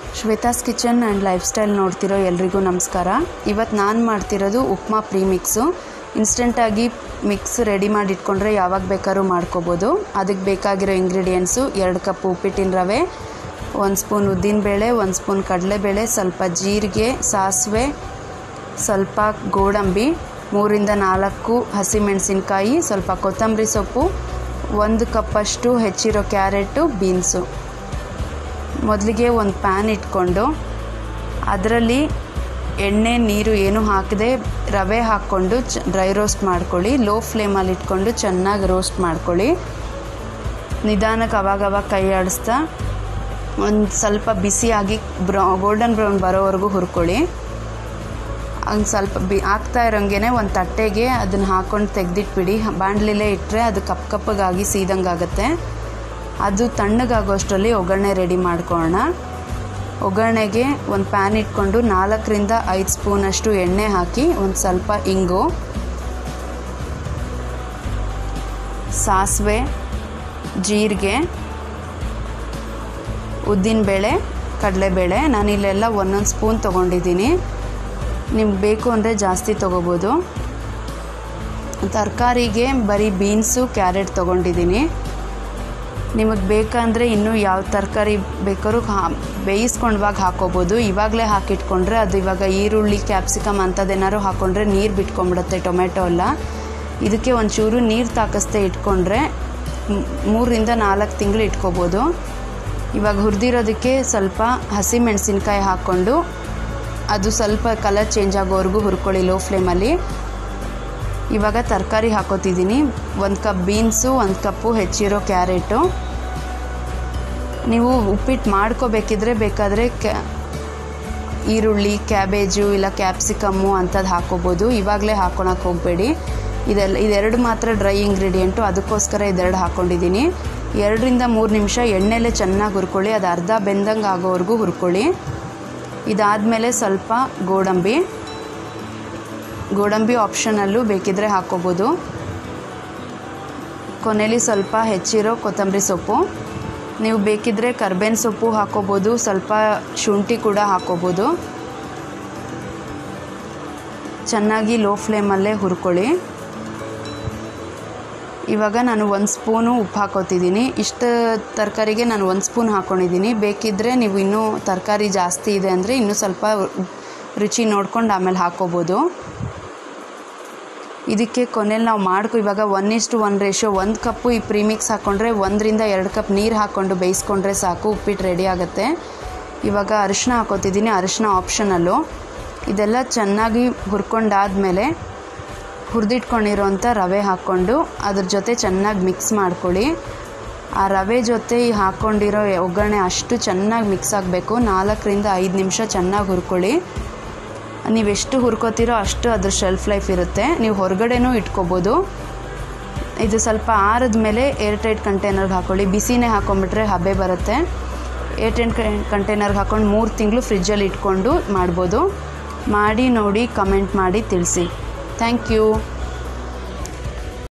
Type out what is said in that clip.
Shweta's kitchen and lifestyle ನೋಡ್ತಿರೋ ಎಲ್ರಿಗೂ ನಮಸ್ಕಾರ ಇವತ್ತು ನಾನು ಮಾಡ್ತಿರೋದು ಉಪ್ಮಾ ಪ್ರೀ ಮಿಕ್ಸು ಇನ್ಸ್ಟೆಂಟಾಗಿ ಮಿಕ್ಸ್ ರೆಡಿ ಮಾಡಿ ಇಟ್ಕೊಂಡ್ರೆ ಯಾವಾಗ ಬೇಕಾದ್ರೂ ಮಾಡ್ಕೋಬೋದು ಅದಕ್ಕೆ ಬೇಕಾಗಿರೋ ಇಂಗ್ರೀಡಿಯೆಂಟ್ಸು ಎರಡು ಕಪ್ ಉಪ್ಪಿಟ್ಟಿನ ರವೆ ಒಂದು ಸ್ಪೂನ್ ಉದ್ದಿನಬೇಳೆ ಒಂದು ಸ್ಪೂನ್ ಕಡಲೆಬೇಳೆ ಸ್ವಲ್ಪ ಜೀರಿಗೆ ಸಾಸಿವೆ ಸ್ವಲ್ಪ ಗೋಡಂಬಿ ಮೂರಿಂದ ನಾಲ್ಕು ಹಸಿಮೆಣಸಿನ್ಕಾಯಿ ಸ್ವಲ್ಪ ಕೊತ್ತಂಬರಿ ಸೊಪ್ಪು ಒಂದು ಕಪ್ಪಷ್ಟು ಹೆಚ್ಚಿರೋ ಕ್ಯಾರೆಟು ಬೀನ್ಸು ಮೊದಲಿಗೆ ಒಂದು ಪ್ಯಾನ್ ಇಟ್ಕೊಂಡು ಅದರಲ್ಲಿ ಎಣ್ಣೆ ನೀರು ಏನು ಹಾಕದೆ ರವೆ ಹಾಕ್ಕೊಂಡು ಚ ಡ್ರೈ ರೋಸ್ಟ್ ಮಾಡ್ಕೊಳ್ಳಿ ಲೋ ಫ್ಲೇಮಲ್ಲಿ ಇಟ್ಕೊಂಡು ಚೆನ್ನಾಗಿ ರೋಸ್ಟ್ ಮಾಡ್ಕೊಳ್ಳಿ ನಿಧಾನಕ್ಕೆ ಅವಾಗವಾಗ ಕೈ ಆಡಿಸ್ತಾ ಒಂದು ಸ್ವಲ್ಪ ಬಿಸಿಯಾಗಿ ಬ್ರೌ ಗೋಲ್ಡನ್ ಬ್ರೌನ್ ಬರೋವರೆಗೂ ಹುರ್ಕೊಳ್ಳಿ ಹಂಗೆ ಸ್ವಲ್ಪ ಬಿ ಆಗ್ತಾ ಇರೋಂಗೆ ಒಂದು ತಟ್ಟೆಗೆ ಅದನ್ನು ಹಾಕ್ಕೊಂಡು ತೆಗೆದಿಟ್ಬಿಡಿ ಬಾಣಲಿಲೇ ಇಟ್ಟರೆ ಅದು ಕಪ್ ಕಪ್ಪಗಾಗಿ ಸೀದಂಗೆ ಆಗುತ್ತೆ ಅದು ತಣ್ಣಗಾಗೋಷ್ಟರಲ್ಲಿ ಒಗ್ಗರಣೆ ರೆಡಿ ಮಾಡ್ಕೊಳ್ಳೋಣ ಒಗ್ಗರಣೆಗೆ ಒಂದು ಪ್ಯಾನ್ ಇಟ್ಕೊಂಡು ನಾಲ್ಕರಿಂದ ಐದು ಸ್ಪೂನಷ್ಟು ಎಣ್ಣೆ ಹಾಕಿ ಒಂದು ಸ್ವಲ್ಪ ಇಂಗು ಸಾಸಿವೆ ಜೀರಿಗೆ ಉದ್ದಿನಬೇಳೆ ಕಡಲೆಬೇಳೆ ನಾನಿಲ್ಲೆಲ್ಲ ಒಂದೊಂದು ಸ್ಪೂನ್ ತೊಗೊಂಡಿದ್ದೀನಿ ನಿಮ್ಗೆ ಬೇಕು ಅಂದರೆ ಜಾಸ್ತಿ ತೊಗೋಬೋದು ತರಕಾರಿಗೆ ಬರೀ ಬೀನ್ಸು ಕ್ಯಾರೆಟ್ ತೊಗೊಂಡಿದ್ದೀನಿ ನಿಮಗೆ ಬೇಕಂದರೆ ಇನ್ನೂ ಯಾವ ತರಕಾರಿ ಬೇಕಾದ್ರೂ ಹಾ ಬೇಯಿಸ್ಕೊಂಡವಾಗ ಹಾಕೋಬೋದು ಇವಾಗಲೇ ಹಾಕಿಟ್ಕೊಂಡ್ರೆ ಅದು ಇವಾಗ ಈರುಳ್ಳಿ ಕ್ಯಾಪ್ಸಿಕಮ್ ಅಂಥದ್ದೇನಾದ್ರು ಹಾಕ್ಕೊಂಡ್ರೆ ನೀರು ಬಿಟ್ಕೊಂಡ್ಬಿಡುತ್ತೆ ಟೊಮೆಟೊ ಎಲ್ಲ ಇದಕ್ಕೆ ಒಂಚೂರು ನೀರು ತಾಕಿಸ್ದೆ ಇಟ್ಕೊಂಡ್ರೆ ಮೂರರಿಂದ ನಾಲ್ಕು ತಿಂಗಳು ಇಟ್ಕೋಬೋದು ಇವಾಗ ಹುರಿದಿರೋದಕ್ಕೆ ಸ್ವಲ್ಪ ಹಸಿ ಮೆಣಸಿನ್ಕಾಯಿ ಹಾಕ್ಕೊಂಡು ಅದು ಸ್ವಲ್ಪ ಕಲರ್ ಚೇಂಜ್ ಆಗೋವರೆಗೂ ಹುರ್ಕೊಳ್ಳಿ ಲೋ ಫ್ಲೇಮಲ್ಲಿ ಇವಾಗ ತರಕಾರಿ ಹಾಕೋತಿದ್ದೀನಿ ಒಂದು ಕಪ್ ಬೀನ್ಸು ಒಂದು ಕಪ್ಪು ಹೆಚ್ಚಿರೋ ಕ್ಯಾರೆಟು ನೀವು ಉಪ್ಪಿಟ್ಟು ಮಾಡ್ಕೋಬೇಕಿದ್ರೆ ಬೇಕಾದರೆ ಕ್ಯಾ ಈರುಳ್ಳಿ ಕ್ಯಾಬೇಜು ಇಲ್ಲ ಕ್ಯಾಪ್ಸಿಕಮ್ಮು ಅಂಥದ್ದು ಹಾಕೋಬೋದು ಇವಾಗಲೇ ಹಾಕೊಳಕ್ಕೆ ಹೋಗಬೇಡಿ ಇದೆಲ್ಲ ಇದೆರಡು ಮಾತ್ರ ಡ್ರೈ ಇಂಗ್ರೀಡಿಯೆಂಟು ಅದಕ್ಕೋಸ್ಕರ ಇದೆರಡು ಹಾಕ್ಕೊಂಡಿದ್ದೀನಿ ಎರಡರಿಂದ ಮೂರು ನಿಮಿಷ ಎಣ್ಣೆಲೆ ಚೆನ್ನಾಗಿ ಹುರ್ಕೊಳ್ಳಿ ಅದು ಅರ್ಧ ಬೆಂದಂಗೆ ಆಗೋವರೆಗೂ ಹುರ್ಕೊಳ್ಳಿ ಇದಾದಮೇಲೆ ಸ್ವಲ್ಪ ಗೋಡಂಬಿ ಗೋಡಂಬಿ ಆಪ್ಷನಲ್ಲೂ ಬೇಕಿದ್ದರೆ ಹಾಕ್ಕೋಬೋದು ಕೊನೆಯಲ್ಲಿ ಸ್ವಲ್ಪ ಹೆಚ್ಚಿರೋ ಕೊತ್ತಂಬರಿ ಸೊಪ್ಪು ನೀವು ಬೇಕಿದ್ದರೆ ಕರ್ಬೇವಿನ ಸೊಪ್ಪು ಹಾಕ್ಕೋಬೋದು ಸ್ವಲ್ಪ ಶುಂಠಿ ಕೂಡ ಹಾಕ್ಕೋಬೋದು ಚೆನ್ನಾಗಿ ಲೋ ಫ್ಲೇಮಲ್ಲೇ ಹುರ್ಕೊಳ್ಳಿ ಇವಾಗ ನಾನು ಒಂದು ಸ್ಪೂನು ಉಪ್ಪು ಹಾಕೋತಿದ್ದೀನಿ ಇಷ್ಟು ತರಕಾರಿಗೆ ನಾನು ಒಂದು ಸ್ಪೂನ್ ಹಾಕ್ಕೊಂಡಿದ್ದೀನಿ ಬೇಕಿದ್ದರೆ ನೀವು ಇನ್ನೂ ತರಕಾರಿ ಜಾಸ್ತಿ ಇದೆ ಅಂದರೆ ಇನ್ನೂ ಸ್ವಲ್ಪ ರುಚಿ ನೋಡ್ಕೊಂಡು ಆಮೇಲೆ ಹಾಕ್ಕೋಬೋದು ಇದಕ್ಕೆ ಕೊನೆಯಲ್ಲಿ ನಾವು ಮಾಡ್ಕೊ ಇವಾಗ ಒನ್ ಇಷ್ಟು ಒನ್ ರೇಷೋ ಒಂದು ಕಪ್ಪು ಈ ಪ್ರೀಮಿಕ್ಸ್ ಹಾಕ್ಕೊಂಡ್ರೆ ಒಂದರಿಂದ ಎರಡು ಕಪ್ ನೀರು ಹಾಕ್ಕೊಂಡು ಬೇಯಿಸ್ಕೊಂಡ್ರೆ ಸಾಕು ಉಪ್ಪಿಟ್ಟು ರೆಡಿ ಆಗುತ್ತೆ ಇವಾಗ ಅರಿಶಿನ ಹಾಕೋತಿದ್ದೀನಿ ಅರಿಶಿನ ಆಪ್ಷನಲ್ಲು ಇದೆಲ್ಲ ಚೆನ್ನಾಗಿ ಹುರ್ಕೊಂಡಾದಮೇಲೆ ಹುರಿದಿಟ್ಕೊಂಡಿರೋಂಥ ರವೆ ಹಾಕ್ಕೊಂಡು ಅದ್ರ ಜೊತೆ ಚೆನ್ನಾಗಿ ಮಿಕ್ಸ್ ಮಾಡ್ಕೊಳ್ಳಿ ಆ ರವೆ ಜೊತೆ ಈ ಹಾಕ್ಕೊಂಡಿರೋ ಒಗ್ಗರಣೆ ಅಷ್ಟು ಚೆನ್ನಾಗಿ ಮಿಕ್ಸ್ ಆಗಬೇಕು ನಾಲ್ಕರಿಂದ ಐದು ನಿಮಿಷ ಚೆನ್ನಾಗಿ ಹುರ್ಕೊಳ್ಳಿ ನೀವೆಷ್ಟು ಹುರ್ಕೋತೀರೋ ಅಷ್ಟು ಅದ್ರ ಶೆಲ್ಫ್ ಲೈಫ್ ಇರುತ್ತೆ ನೀವು ಹೊರಗಡೆನೂ ಇಟ್ಕೋಬೋದು ಇದು ಸ್ವಲ್ಪ ಆರಿದ ಮೇಲೆ ಏರ್ ಟೈಟ್ ಕಂಟೈನರ್ಗೆ ಹಾಕ್ಕೊಳ್ಳಿ ಬಿಸಿನೇ ಹಾಕೊಂಡ್ಬಿಟ್ರೆ ಹಬೆ ಬರುತ್ತೆ ಏರ್ ಟೈಟ್ ಕಂಟೈನರ್ಗೆ ಹಾಕ್ಕೊಂಡು ಮೂರು ತಿಂಗಳು ಫ್ರಿಜ್ಜಲ್ಲಿ ಇಟ್ಕೊಂಡು ಮಾಡ್ಬೋದು ಮಾಡಿ ನೋಡಿ ಕಮೆಂಟ್ ಮಾಡಿ ತಿಳಿಸಿ ಥ್ಯಾಂಕ್ ಯು